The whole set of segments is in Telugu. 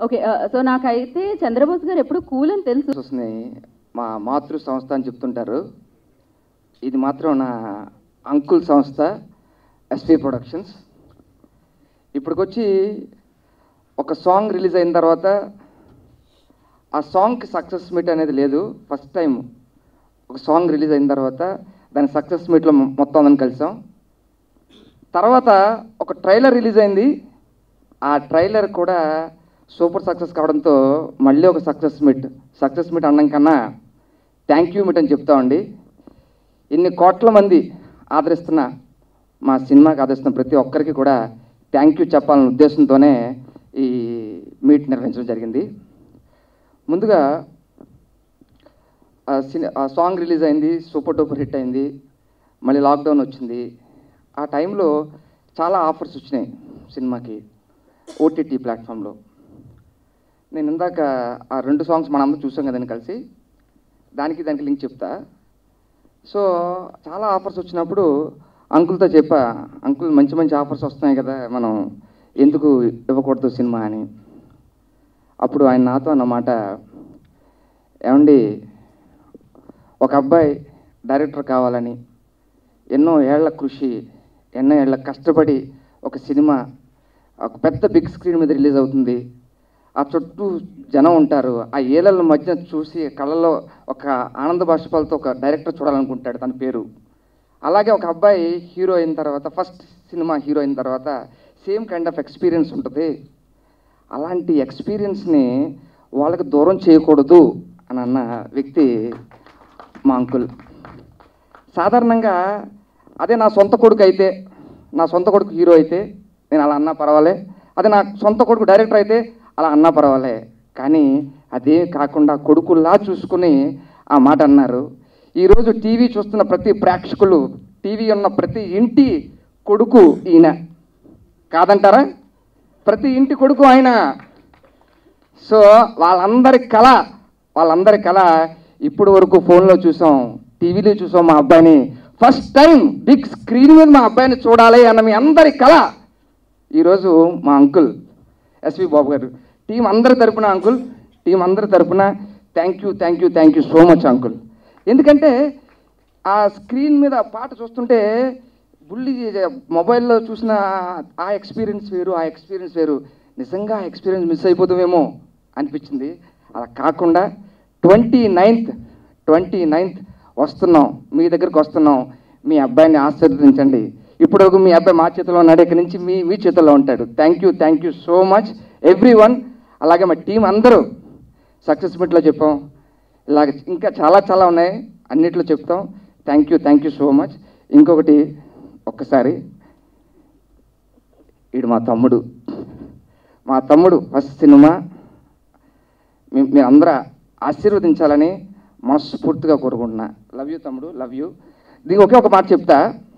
ఓకే సో నాకైతే చంద్రబోస్ గారు ఎప్పుడు కూల్ అని తెలుసు చూసుని మా మాతృ సంస్థ అని చెప్తుంటారు ఇది మాత్రం నా అంకుల్ సంస్థ ఎస్పీ ప్రొడక్షన్స్ ఇప్పటికొచ్చి ఒక సాంగ్ రిలీజ్ అయిన తర్వాత ఆ సాంగ్కి సక్సెస్ మీట్ అనేది లేదు ఫస్ట్ టైం ఒక సాంగ్ రిలీజ్ అయిన తర్వాత దాని సక్సెస్ మీట్లో మొత్తం అందరం కలిసాం తర్వాత ఒక ట్రైలర్ రిలీజ్ అయింది ఆ ట్రైలర్ కూడా సూపర్ సక్సెస్ కావడంతో మళ్ళీ ఒక సక్సెస్ మీట్ సక్సెస్ మీట్ అనడం కన్నా థ్యాంక్ యూ మీట్ అని చెప్తామండి ఇన్ని కోట్ల మంది ఆదరిస్తున్న మా సినిమాకి ఆదరిస్తున్న ప్రతి ఒక్కరికి కూడా థ్యాంక్ యూ చెప్పాలనే ఉద్దేశంతోనే ఈ మీట్ నిర్వహించడం జరిగింది ముందుగా ఆ సిని ఆ సాంగ్ రిలీజ్ అయింది సూపర్ డూపర్ హిట్ అయింది మళ్ళీ లాక్డౌన్ వచ్చింది ఆ టైంలో చాలా ఆఫర్స్ వచ్చినాయి సినిమాకి ఓటీటీ ప్లాట్ఫామ్లో నేను ఇందాక ఆ రెండు సాంగ్స్ మనందరం చూసాం కదండి కలిసి దానికి దానికి లింక్ చెప్తా సో చాలా ఆఫర్స్ వచ్చినప్పుడు అంకుల్తో చెప్పా అంకుల్ మంచి మంచి ఆఫర్స్ వస్తున్నాయి కదా మనం ఎందుకు ఇవ్వకూడదు సినిమా అని అప్పుడు ఆయన నాతో అన్నమాట ఏమండి ఒక అబ్బాయి డైరెక్టర్ కావాలని ఎన్నో ఏళ్ల కృషి ఎన్నో ఏళ్ల కష్టపడి ఒక సినిమా ఒక పెద్ద బిగ్ స్క్రీన్ మీద రిలీజ్ అవుతుంది ఆ చుట్టూ జనం ఉంటారు ఆ ఏళ్ళ మధ్య చూసి కళ్ళలో ఒక ఆనంద బాష్పాలతో ఒక డైరెక్టర్ చూడాలనుకుంటాడు తన పేరు అలాగే ఒక అబ్బాయి హీరో అయిన తర్వాత ఫస్ట్ సినిమా హీరో అయిన తర్వాత సేమ్ కైండ్ ఆఫ్ ఎక్స్పీరియన్స్ ఉంటుంది అలాంటి ఎక్స్పీరియన్స్ని వాళ్ళకి దూరం చేయకూడదు అని అన్న వ్యక్తి మా అంకుల్ సాధారణంగా అదే నా సొంత కొడుకు అయితే నా సొంత కొడుకు హీరో అయితే నేను అలా అన్నా పర్వాలే అదే నా సొంత కొడుకు డైరెక్టర్ అయితే అలా అన్నా పర్వాలే కానీ అదే కాకుండా కొడుకుల్లా చూసుకుని ఆ మాట అన్నారు ఈరోజు టీవీ చూస్తున్న ప్రతి ప్రేక్షకులు టీవీ ఉన్న ప్రతి ఇంటి కొడుకు ఈయన కాదంటారా ప్రతి ఇంటి కొడుకు ఆయన సో వాళ్ళందరి కళ వాళ్ళందరి కళ ఇప్పుడు వరకు ఫోన్లో చూసాం టీవీలో చూసాం మా అబ్బాయిని ఫస్ట్ టైం బిగ్ స్క్రీన్ మీద మా అబ్బాయిని చూడాలి అన్న మీ అందరి కళ ఈరోజు మా అంకుల్ ఎస్వి బాబు గారు టీం అందరి తరపున అంకుల్ టీం అందరి తరపున thank you thank you thank you so much uncle ఎందుకంటే ఆ స్క్రీన్ మీద పాట చూస్తుంటే బుల్లి మొబైల్లో చూసిన ఆ ఎక్స్పీరియన్స్ వేరు ఆ ఎక్స్పీరియన్స్ వేరు నిజంగా ఆ ఎక్స్పీరియన్స్ మిస్ అయిపోతామేమో అనిపించింది అలా కాకుండా ట్వంటీ నైన్త్ ట్వంటీ నైన్త్ వస్తున్నాం మీ దగ్గరికి వస్తున్నాం మీ అబ్బాయిని ఆశీర్వదించండి ఇప్పుడు మీ అబ్బాయి మా చేతిలో ఉన్నాడు ఇక్కడి నుంచి మీ మీ చేతిలో ఉంటాడు thank you thank you so much everyone అలాగే మా టీం అందరూ సక్సెస్ మీట్లో చెప్పాం ఇలాగ ఇంకా చాలా చాలా ఉన్నాయి అన్నిట్లో చెప్తాం thank you thank you so much ఇంకొకటి ఒక్కసారి ఈడు మా తమ్ముడు మా తమ్ముడు ఫస్ట్ సినిమా మీ- మీరు అందరూ ఆశీర్వదించాలని మనస్ఫూర్తిగా కోరుకుంటున్నా లవ్ యూ తమ్ముడు లవ్ యూ దీనికి ఒకే ఒక మాట చెప్తా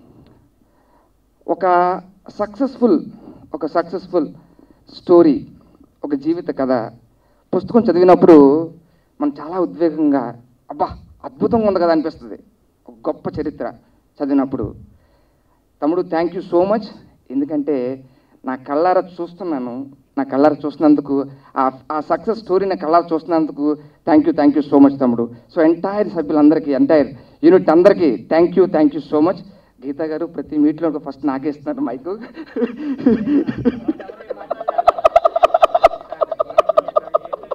ఒక సక్సెస్ఫుల్ ఒక సక్సెస్ఫుల్ స్టోరీ ఒక జీవిత కథ పుస్తకం చదివినప్పుడు మనం చాలా ఉద్వేగంగా అబ్బా అద్భుతంగా ఉంది కదా అనిపిస్తుంది ఒక గొప్ప చరిత్ర చదివినప్పుడు తమ్ముడు థ్యాంక్ యూ సో మచ్ ఎందుకంటే నా కళ్ళారా చూస్తున్నాను నా కళ్ళారా చూస్తున్నందుకు ఆ ఆ సక్సెస్ స్టోరీ నా కళ్ళారా చూస్తున్నందుకు thank you thank you so much తమ్ముడు సో ఎంటైర్ సభ్యులందరికీ ఎంటైర్ యూనిట్ అందరికీ thank you thank you so much Geetha garu ప్రతి మీట్లో ఫస్ట్ నాకే ఇస్తున్నారు మైకు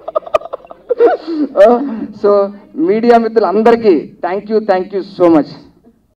సో మీడియా మిత్రులందరికీ thank you thank you so much